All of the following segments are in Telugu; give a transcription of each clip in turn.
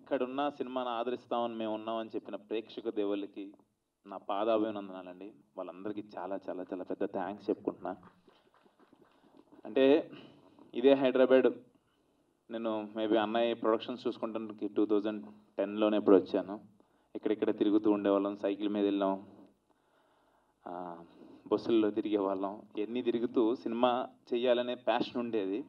ఎక్కడున్నా సినిమాను ఆదరిస్తామని మేము ఉన్నామని చెప్పిన ప్రేక్షక దేవుళ్ళకి నా పాదాభివందనాలండి వాళ్ళందరికీ చాలా చాలా చాలా పెద్ద థ్యాంక్స్ చెప్పుకుంటున్నా అంటే ఇదే హైదరాబాద్ నేను మేబీ అన్నయ్య ప్రొడక్షన్స్ చూసుకుంటానికి టూ థౌజండ్ టెన్లోనే ఎప్పుడు వచ్చాను ఇక్కడిక్కడ తిరుగుతూ ఉండేవాళ్ళం సైకిల్ మీద వెళ్ళాం ఆ, బస్సుల్లో తిరిగే వాళ్ళం ఎన్ని తిరుగుతూ సినిమా చేయాలనే ప్యాషన్ ఉండేది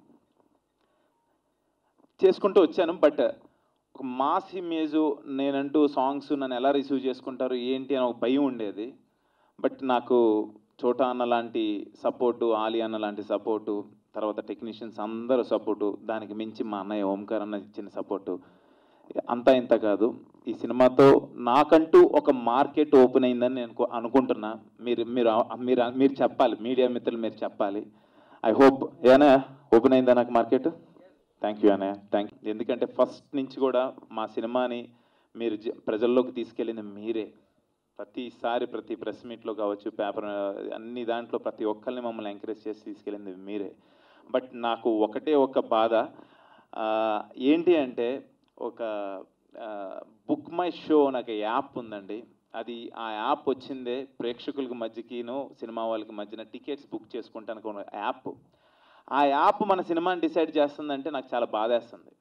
చేసుకుంటూ వచ్చాను బట్ ఒక మాస్ ఇమేజ్ నేనంటూ సాంగ్స్ నన్ను ఎలా రిసీవ్ చేసుకుంటారు ఏంటి అని ఒక భయం ఉండేది బట్ నాకు చోటా అన్న లాంటి సపోర్టు ఆలి అన్న లాంటి సపోర్టు తర్వాత టెక్నీషియన్స్ అందరూ సపోర్టు దానికి మించి మా అన్నయ్య ఓంకార్ అన్న ఇచ్చిన సపోర్టు అంతా ఇంత కాదు ఈ సినిమాతో నాకంటూ ఒక మార్కెట్ ఓపెన్ అయిందని నేను కో- అనుకుంటున్నా మీరు మీరు మీరు మీరు చెప్పాలి మీడియా మిత్రులు మీరు చెప్పాలి ఐ హోప్ ఏనా ఓపెన్ అయిందా నాకు మార్కెట్ థ్యాంక్ యూ అన్నయ్య థ్యాంక్ యూ ఎందుకంటే ఫస్ట్ నుంచి కూడా మా సినిమాని మీరు జ- ప్రజల్లోకి తీసుకెళ్ళింది మీరే ప్రతిసారి ప్రతి ప్రెస్ మీట్లో కావచ్చు పేపర్ అన్ని దాంట్లో ప్రతి ఒక్కరిని మమ్మల్ని ఎంకరేజ్ చేసి తీసుకెళ్ళింది మీరే బట్ నాకు ఒకటే ఒక బాధ ఆ, ఏంటి అంటే ఒక బుక్ మై షో నాకు యాప్ ఉందండి అది ఆ యాప్ వచ్చిందే ప్రేక్షకులకి మధ్యకిను సినిమా వాళ్ళకి మధ్యన టికెట్స్ బుక్ చేసుకుంటానికి ఒక యాప్ ఆ యాప్ మన సినిమాని డిసైడ్ చేస్తుందంటే నాకు చాలా బాధేస్తుంది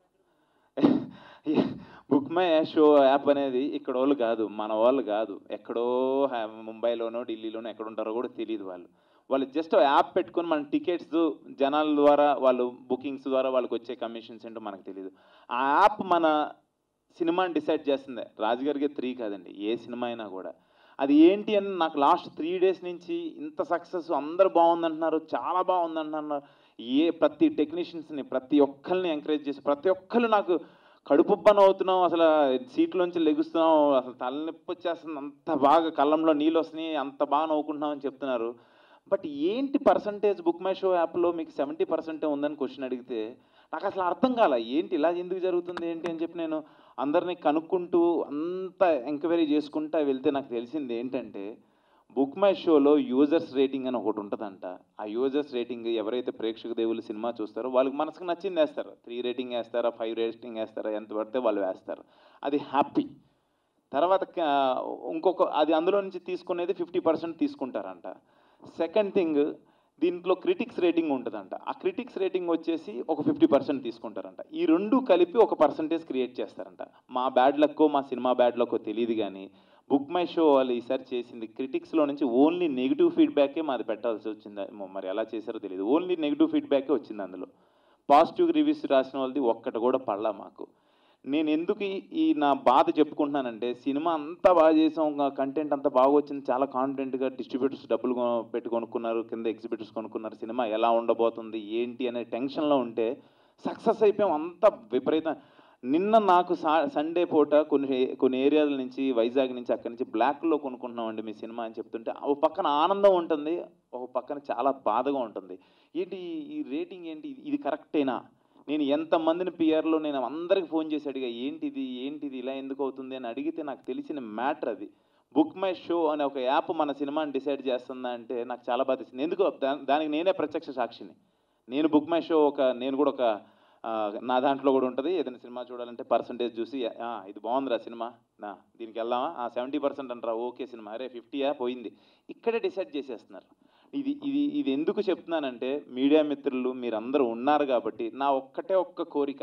బుక్ మై షో యాప్ అనేది ఇక్కడ వాళ్ళు కాదు మన వాళ్ళు కాదు ఎక్కడో హా- ముంబైలోనో ఢిల్లీలోనో ఎక్కడ ఉంటారో కూడా తెలియదు వాళ్ళు వాళ్ళు జస్ట్ యాప్ పెట్టుకొని మన టికెట్స్ జనాల ద్వారా వాళ్ళు బుకింగ్స్ ద్వారా వాళ్ళకి వచ్చే కమిషన్స్ ఏంటో మనకు తెలియదు ఆ యాప్ మన సినిమాని డిసైడ్ చేస్తుంది రాజుగారికి త్రీ కాదండి ఏ సినిమా అయినా కూడా అది ఏంటి అని నాకు లాస్ట్ త్రీ డేస్ నుంచి ఇంత సక్సెస్ అందరు బాగుందంటున్నారు చాలా బాగుందంటున్నారు ఏ ప్రతి టెక్నీషియన్స్ని ప్రతి ఒక్కరిని ఎంకరేజ్ చేసి ప్రతి ఒక్కరు నాకు కడుపుబ్బన అవుతున్నాం అసలు సీట్లోంచి లెగుస్తున్నాం అసలు తలనొప్పి వచ్చేస్తుంది అంత బాగా కళ్ళంలో నీళ్ళు వస్తున్నాయి అంత బాగా నవ్వుకుంటున్నాం అని చెప్తున్నారు బట్ ఏంటి పర్సంటేజ్ బుక్ మై షో యాప్లో మీకు సెవెంటీ పర్సెంటే ఉందని క్వశ్చన్ అడిగితే నాకు అసలు అర్థం కాల ఏంటి ఇలా ఎందుకు జరుగుతుంది ఏంటి అని చెప్పి నేను అందరినీ కనుక్కుంటూ అంత ఎంక్వైరీ చేసుకుంటా వెళ్తే నాకు తెలిసింది ఏంటంటే బుక్ మై షోలో యూజర్స్ రేటింగ్ అని ఒకటి ఉంటుందంట ఆ యూజర్స్ రేటింగ్ ఎవరైతే ప్రేక్షక దేవుళ్ళు సినిమా చూస్తారో వాళ్ళకి మనసుకు నచ్చింది వేస్తారు త్రీ రేటింగ్ వేస్తారా ఫైవ్ రేటింగ్ వేస్తారా ఎంత పడితే వాళ్ళు వేస్తారు అది హ్యాపీ తర్వాత క- ఇంకొక అది అందులో నుంచి తీసుకునేది ఫిఫ్టీ పర్సెంట్ తీసుకుంటారంట సెకండ్ థింగ్ దీంట్లో క్రిటిక్స్ రేటింగ్ ఉంటుందంట ఆ క్రిటిక్స్ రేటింగ్ వచ్చేసి ఒక ఫిఫ్టీ పర్సెంట్ తీసుకుంటారంట ఈ రెండు కలిపి ఒక పర్సంటేజ్ క్రియేట్ చేస్తారంట మా బ్యాడ్ లక్కో మా సినిమా బ్యాడ్ లక్కో తెలియదు కానీ బుక్ మై షో వాళ్ళు ఈసారి చేసింది క్రిటిక్స్లో నుంచి ఓన్లీ నెగిటివ్ ఫీడ్బ్యాకే మాది పెట్టాల్సి వచ్చింది ఏమో మరి ఎలా చేశారో తెలియదు ఓన్లీ నెగిటివ్ ఫీడ్బ్యాకే వచ్చింది అందులో పాజిటివ్ రివ్యూస్ రాసిన వాళ్ళది ఒక్కటి కూడా పడలా మాకు నేను ఎందుకు ఈ- ఈ నా బాధ చెప్పుకుంటున్నానంటే సినిమా అంతా బాగా చేసాం కంటెంట్ అంతా బాగా వచ్చింది చాలా కాన్ఫిడెంట్గా డిస్ట్రిబ్యూటర్స్ డబ్బులు కొ- పెట్టి కొనుక్కున్నారు కింద ఎగ్జిబిటర్స్ కొనుక్కున్నారు సినిమా ఎలా ఉండబోతుంది ఏంటి అనే టెన్షన్లో ఉంటే సక్సెస్ అయిపోయాం అంత విపరీతం నిన్న నాకు సా సండే పూట కొన్ని కొన్ని ఏరియాల నుంచి వైజాగ్ నుంచి అక్కడి నుంచి బ్లాక్లో కొనుక్కుంటున్నామండి మీ సినిమా అని చెప్తుంటే ఒక పక్కన ఆనందం ఉంటుంది ఒక పక్కన చాలా బాధగా ఉంటుంది ఏంటి ఈ రేటింగ్ ఏంటి ఇది కరెక్టేనా నేను ఎంతమందిని పిఆర్లో నేను అందరికి ఫోన్ చేసి అడిగా ఏంటిది ఏంటిది ఇలా ఎందుకు అవుతుంది అని అడిగితే నాకు తెలిసిన మ్యాటర్ అది బుక్ మై షో అనే ఒక యాప్ మన సినిమాని డిసైడ్ చేస్తుందా అంటే నాకు చాలా బాధ వేసింది ఎందుకు దా- దానికి నేనే ప్రత్యక్ష సాక్షిని నేను బుక్ మై షో ఒక నేను కూడా ఒక ఆ, నా దాంట్లో కూడా ఉంటుంది ఏదైనా సినిమా చూడాలంటే పర్సంటేజ్ చూసి ఆ, ఇది బాగుందిరా సినిమా నా దీనికి వెళ్దామా సెవెంటీ పర్సెంట్ అంటారా ఓకే సినిమా అరే ఫిఫ్టీయా పోయింది ఇక్కడే డిసైడ్ చేసేస్తున్నారు ఇది ఇది ఇది ఎందుకు చెప్తున్నానంటే మీడియా మిత్రులు మీరందరూ ఉన్నారు కాబట్టి నా ఒక్కటే ఒక్క కోరిక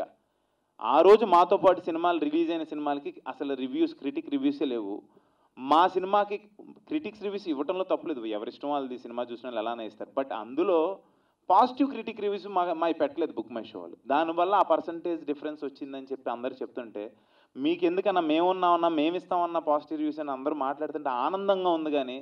ఆ రోజు మాతో పాటు సినిమాలు రిలీజ్ అయిన సినిమాలకి అసలు రివ్యూస్ క్రిటిక్ రివ్యూసే లేవు మా సినిమాకి క్రిటిక్స్ రివ్యూస్ ఇవ్వటంలో తప్పలేదు ఎవరిష్టం వాళ్ళది సినిమా చూసిన వాళ్ళు ఎలానే ఇస్తారు బట్ అందులో పాజిటివ్ క్రిటిక్ రివ్యూస్ మా మా పెట్టలేదు బుక్ మై షో వాళ్ళు దానివల్ల ఆ పర్సంటేజ్ డిఫరెన్స్ వచ్చిందని చెప్పి అందరు చెప్తుంటే మీకు ఎందుకన్నా మేమున్నామన్నా మేము ఇస్తామన్నా పాజిటివ్ రివ్యూస్ అని అందరూ మాట్లాడుతుంటే ఆనందంగా ఉంది కానీ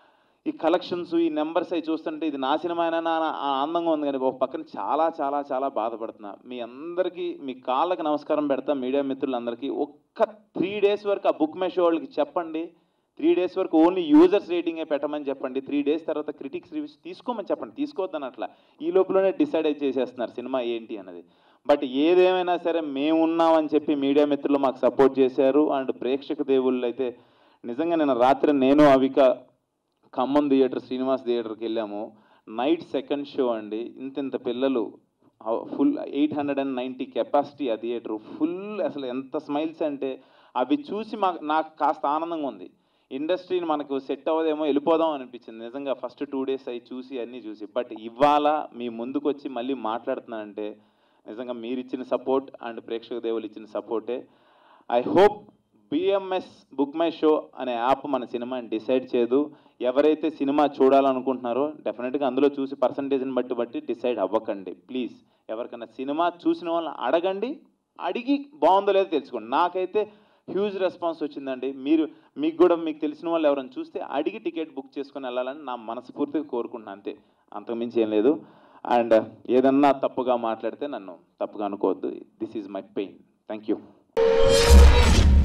ఈ కలెక్షన్స్ ఈ నెంబర్స్ అవి చూస్తుంటే ఇది నా సినిమా అయినా ఆనందంగా ఉంది కానీ ఒక పక్కన చాలా చాలా చాలా బాధపడుతున్నా మీ అందరికీ మీ కాళ్ళకి నమస్కారం పెడతా మీడియా మిత్రులందరికీ ఒక్క త్రీ డేస్ వరకు ఆ బుక్ మై షో వాళ్ళకి చెప్పండి త్రీ డేస్ వరకు ఓన్లీ యూజర్స్ రేటింగే పెట్టమని చెప్పండి త్రీ డేస్ తర్వాత క్రిటిక్స్ రివ్యూస్ తీసుకోమని చెప్పండి తీసుకోవద్దని అట్లా ఈ లోపలనే డిసైడ్ అయితే చేసేస్తున్నారు సినిమా ఏంటి అన్నది బట్ ఏదేమైనా సరే మేము ఉన్నామని చెప్పి మీడియా మిత్రులు మాకు సపోర్ట్ చేశారు అండ్ ప్రేక్షక దేవుళ్ళు అయితే నిజంగా నేను రాత్రి నేను అవిక ఖమ్మం థియేటర్ శ్రీనివాస్ థియేటర్కి వెళ్ళాము నైట్ సెకండ్ షో అండి ఇంత ఇంత పిల్లలు full eight hundred and ninety capacity ఆ థియేటర్ ఫుల్ అసలు ఎంత స్మైల్స్ అంటే అవి చూసి మా నాకు కాస్త ఆనందంగా ఉంది ఇండస్ట్రీని మనకు సెట్ అవ్వదేమో వెళ్ళిపోదాం అనిపించింది నిజంగా ఫస్ట్ టూ డేస్ అవి చూసి అన్నీ చూసి బట్ ఇవాళ మీ ముందుకు వచ్చి మళ్ళీ మాట్లాడుతున్నానంటే నిజంగా మీరు ఇచ్చిన సపోర్ట్ అండ్ ప్రేక్షక దేవులు ఇచ్చిన సపోర్టే I hope BMS Book My Show అనే యాప్ మన సినిమాని డిసైడ్ చేయదు ఎవరైతే సినిమా చూడాలనుకుంటున్నారో డెఫినెట్గా అందులో చూసి పర్సంటేజ్ని బట్టి బట్టి డిసైడ్ అవ్వకండి ప్లీజ్ ఎవరికైనా సినిమా చూసిన వాళ్ళని అడగండి అడిగి బాగుందో లేదో తెలుసుకోండి నాకైతే హ్యూజ్ రెస్పాన్స్ వచ్చిందండి మీరు మీకు కూడా మీకు తెలిసిన వాళ్ళు ఎవరైనా చూస్తే అడిగి టికెట్ బుక్ చేసుకొని వెళ్ళాలని నా మనస్ఫూర్తిగా కోరుకుంటున్నాను అంతే అంతకుమించి ఏం లేదు అండ్ ఏదన్నా తప్పుగా మాట్లాడితే నన్ను తప్పుగా అనుకోవద్దు this is my pain thank you